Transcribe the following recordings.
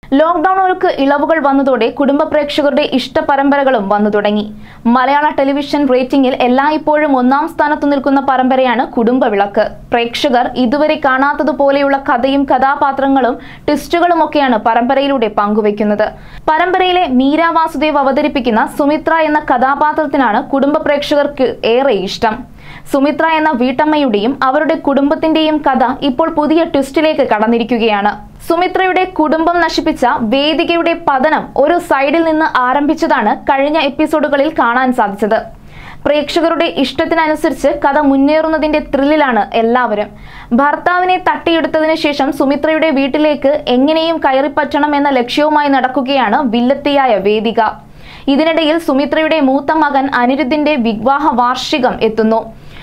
ലോക്ഡൌണുകൾക്ക് ഇളവുകൾ വന്നതോടെ കുടുംബ പ്രേക്ഷകരുടെ ഇഷ്ട പരമ്പരകളും വന്നു തുടങ്ങി മലയാള ടെലിവിഷൻ റേറ്റിംഗിൽ എല്ലായ്പ്പോഴും ഒന്നാം സ്ഥാനത്തു നിൽക്കുന്ന പരമ്പരയാണ് കുടുംബവിളക്ക് പ്രേക്ഷകർ ഇതുവരെ കാണാത്തതുപോലെയുള്ള കഥയും കഥാപാത്രങ്ങളും ട്വിസ്റ്റുകളുമൊക്കെയാണ് പരമ്പരയിലൂടെ പങ്കുവയ്ക്കുന്നത് പരമ്പരയിലെ മീര വാസുദേവ് അവതരിപ്പിക്കുന്ന സുമിത്ര എന്ന കഥാപാത്രത്തിനാണ് കുടുംബ പ്രേക്ഷകർക്ക് ഏറെ ഇഷ്ടം സുമിത്ര എന്ന വീട്ടമ്മയുടെയും അവരുടെ കുടുംബത്തിന്റെയും കഥ ഇപ്പോൾ പുതിയ ട്വിസ്റ്റിലേക്ക് കടന്നിരിക്കുകയാണ് സുമിത്രയുടെ കുടുംബം നശിപ്പിച്ച വേദികയുടെ പതനം ഒരു സൈഡിൽ നിന്ന് ആരംഭിച്ചതാണ് കഴിഞ്ഞ എപ്പിസോഡുകളിൽ കാണാൻ സാധിച്ചത് പ്രേക്ഷകരുടെ ഇഷ്ടത്തിനനുസരിച്ച് കഥ മുന്നേറുന്നതിന്റെ ത്രില്ലിലാണ് എല്ലാവരും ഭർത്താവിനെ തട്ടിയെടുത്തതിനു ശേഷം സുമിത്രയുടെ വീട്ടിലേക്ക് എങ്ങനെയും കയറിപ്പറ്റണം എന്ന ലക്ഷ്യവുമായി നടക്കുകയാണ് വില്ലത്തിയായ വേദിക ഇതിനിടയിൽ സുമിത്രയുടെ മൂത്ത മകൻ അനിരുദ്ധിന്റെ വിവാഹ വാർഷികം എത്തുന്നു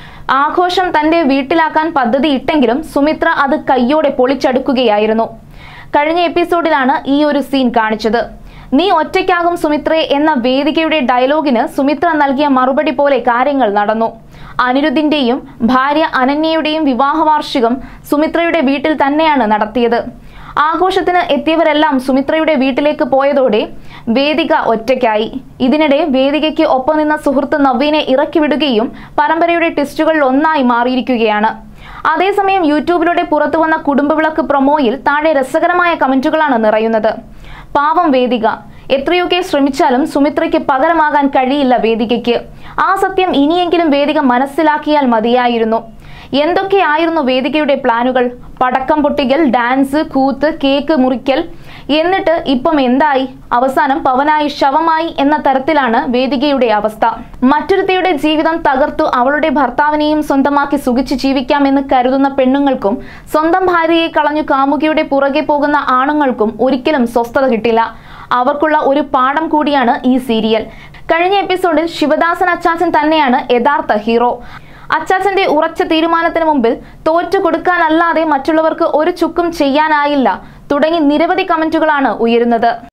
ആഘോഷം തന്റെ വീട്ടിലാക്കാൻ പദ്ധതി ഇട്ടെങ്കിലും സുമിത്ര അത് കയ്യോടെ പൊളിച്ചടുക്കുകയായിരുന്നു കഴിഞ്ഞ എപ്പിസോഡിലാണ് ഈ ഒരു സീൻ കാണിച്ചത് നീ ഒറ്റയ്ക്കാകും സുമിത്രേ എന്ന വേദികയുടെ ഡയലോഗിന് സുമിത്ര നൽകിയ മറുപടി പോലെ കാര്യങ്ങൾ നടന്നു അനിരുദ്ധിന്റെയും ഭാര്യ അനന്യയുടെയും വിവാഹ വാർഷികം സുമിത്രയുടെ വീട്ടിൽ തന്നെയാണ് നടത്തിയത് ആഘോഷത്തിന് എത്തിയവരെല്ലാം സുമിത്രയുടെ വീട്ടിലേക്ക് പോയതോടെ വേദിക ഒറ്റയ്ക്കായി ഇതിനിടെ വേദികയ്ക്ക് ഒപ്പം നിന്ന സുഹൃത്ത് നവീനെ ഇറക്കി വിടുകയും പരമ്പരയുടെ ടെസ്റ്റുകളിൽ ഒന്നായി മാറിയിരിക്കുകയാണ് അതേസമയം യൂട്യൂബിലൂടെ പുറത്തു വന്ന കുടുംബവിളക്ക് പ്രൊമോയിൽ താഴെ രസകരമായ കമന്റുകളാണ് നിറയുന്നത് പാവം വേദിക എത്രയൊക്കെ ശ്രമിച്ചാലും സുമിത്രയ്ക്ക് പകരമാകാൻ കഴിയില്ല വേദികയ്ക്ക് ആ സത്യം ഇനിയെങ്കിലും വേദിക മനസ്സിലാക്കിയാൽ മതിയായിരുന്നു എന്തൊക്കെയായിരുന്നു വേദികയുടെ പ്ലാനുകൾ പടക്കം പൊട്ടിക്കൽ ഡാൻസ് കൂത്ത് കേക്ക് മുറിക്കൽ എന്നിട്ട് ഇപ്പം എന്തായി അവസാനം പവനായി ശവമായി എന്ന തരത്തിലാണ് വേദികയുടെ അവസ്ഥ മറ്റൊരുത്തിയുടെ ജീവിതം തകർത്തു അവളുടെ ഭർത്താവിനെയും സ്വന്തമാക്കി സുഖിച്ച് ജീവിക്കാമെന്ന് കരുതുന്ന പെണ്ണുങ്ങൾക്കും സ്വന്തം ഭാര്യയെ കളഞ്ഞു കാമുകിയുടെ പുറകെ പോകുന്ന ആണുങ്ങൾക്കും ഒരിക്കലും സ്വസ്ഥത കിട്ടില്ല അവർക്കുള്ള ഒരു പാഠം കൂടിയാണ് ഈ സീരിയൽ കഴിഞ്ഞ എപ്പിസോഡിൽ ശിവദാസൻ അച്ചാച്ചൻ തന്നെയാണ് യഥാർത്ഥ ഹീറോ അച്ചാച്ചന്റെ ഉറച്ച തീരുമാനത്തിന് മുമ്പിൽ തോറ്റു കൊടുക്കാനല്ലാതെ മറ്റുള്ളവർക്ക് ഒരു ചുക്കും ചെയ്യാനായില്ല തുടങ്ങി നിരവധി കമന്റുകളാണ് ഉയരുന്നത്